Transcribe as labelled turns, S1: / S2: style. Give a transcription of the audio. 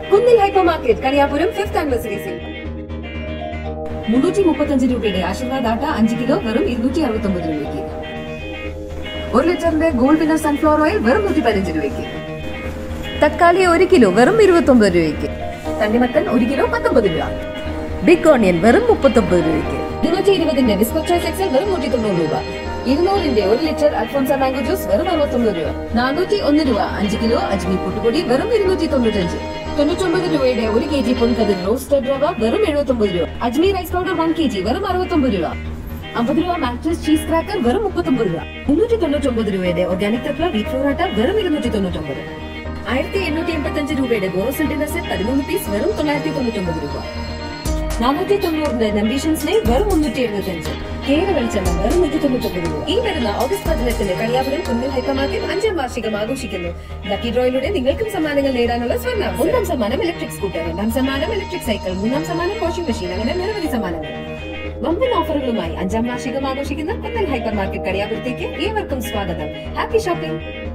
S1: കുന്നിൽ hyper market Kaniyapuram fifth anniversary sale മുന്നൂറ്റി മുപ്പത്തഞ്ച് രൂപയുടെ ആശീർവാദ് ആട്ട അഞ്ച് കിലോ വെറും ഇരുന്നൂറ്റി അറുപത്തി ഒമ്പത് രൂപയ്ക്ക് ഒരു ലിറ്ററിന്റെ ഗോൾഡ് വിന്നർ സൺഫ്ലവർ ഓയിൽ വെറും നൂറ്റി പതിനഞ്ച് രൂപയ്ക്ക് തക്കാളി ഒരു കിലോ വെറും ഇരുപത്തി ഒമ്പത് രൂപയ്ക്ക് തണ്ണിമത്തൻ ഒരു കിലോ പത്തൊമ്പത് രൂപ ബിഗ് ഓണിയൻ വെറും മുപ്പത്തൊമ്പത് രൂപയ്ക്ക് ഇരുന്നൂറ്റി ഇരുപതിന്റെ ബിസ്ക്കറ്റ് ചോയ്സ് എക്സൽ വെറും നൂറ്റി തൊണ്ണൂറ് രൂപ ഇരുന്നൂറിന്റെ ഒരു ലിറ്റർ അൽഫോൻസ മാംഗോ ജ്യൂസ് വെറും അറുപത്തൊമ്പത് രൂപ നാനൂറ്റി ഒന്ന് രൂപ അഞ്ച് കിലോ അജ്മീർ പുട്ടുപൊടി വെറും ഇരുന്നൂറ്റി തൊണ്ണൂറ്റഞ്ച് തൊണ്ണൂറ്റൊമ്പത് രൂപയുടെ ഒരു കെ ജി പൊൻകതിർ റോസ്റ്റഡ് റവ വെറും എഴുപത്തൊമ്പത് രൂപ Ajmer rice powder one K G വെറും അറുപത്തൊമ്പത് രൂപ അമ്പത് രൂപ മാട്രസ് ചീസ് ക്രാക്കർ വെറും മുപ്പത്തൊമ്പത് രൂപ മുന്നൂറ്റി തൊണ്ണൂറ്റൊമ്പത് രൂപയുടെ ഓർഗാനിക് തപ്ല വീറ്റ് ഫ്ലോറാട്ട വെറും ഇരുന്നൂറ്റി തൊണ്ണൂറ്റൊമ്പത് ആയിരത്തി എണ്ണൂറ്റി എൺപത്തഞ്ച് രൂപയുടെ ബോറോസിൽ ഡിന്നർ സെറ്റ് പതിമൂന്ന് പീസ് വെറും തൊള്ളായിരത്തി തൊണ്ണൂറ്റൊമ്പത് രൂപ നാനൂറ്റി തൊണ്ണൂറിന്റെ നമ്പീഷൻസിനെ വെറും മുന്നൂറ്റി എഴുപത്തഞ്ച് കേര വെളിച്ചെണ്ണ വെറും നൂറ്റി തൊണ്ണൂറ്റൊമ്പത് രൂപ ഈ വരുന്ന ഓഗസ്റ്റ് പതിനെട്ടിന് കളിയാപുരം കുന്നിൽ ഹൈപ്പർ മാർക്കറ്റ് അഞ്ചാം വാർഷികം ആഘോഷിക്കുന്നു ലക്കി ഡ്രോയിലൂടെ നിങ്ങൾക്കും സമ്മാനങ്ങൾ നേടാനുള്ള സ്വർണ്ണം ഒന്നാം സമ്മാനം ഇലക്ട്രിക് സ്കൂട്ടർ രണ്ടാം സമ്മാനം ഇലക്ട്രിക് സൈക്കിൾ മൂന്നാം സമ്മാനം വാഷിംഗ് മെഷീൻ അങ്ങനെ നിരവധി സമ്മാനങ്ങൾ വമ്പൻ ഓഫറുകളുമായി അഞ്ചാം വാർഷികം ആഘോഷിക്കുന്ന കുന്നൽ ഹൈപ്പർ മാർക്കറ്റ് കളിയാപുരത്തേക്ക് ഏവർക്കും സ്വാഗതം ഹാപ്പി ഷോപ്പിംഗ്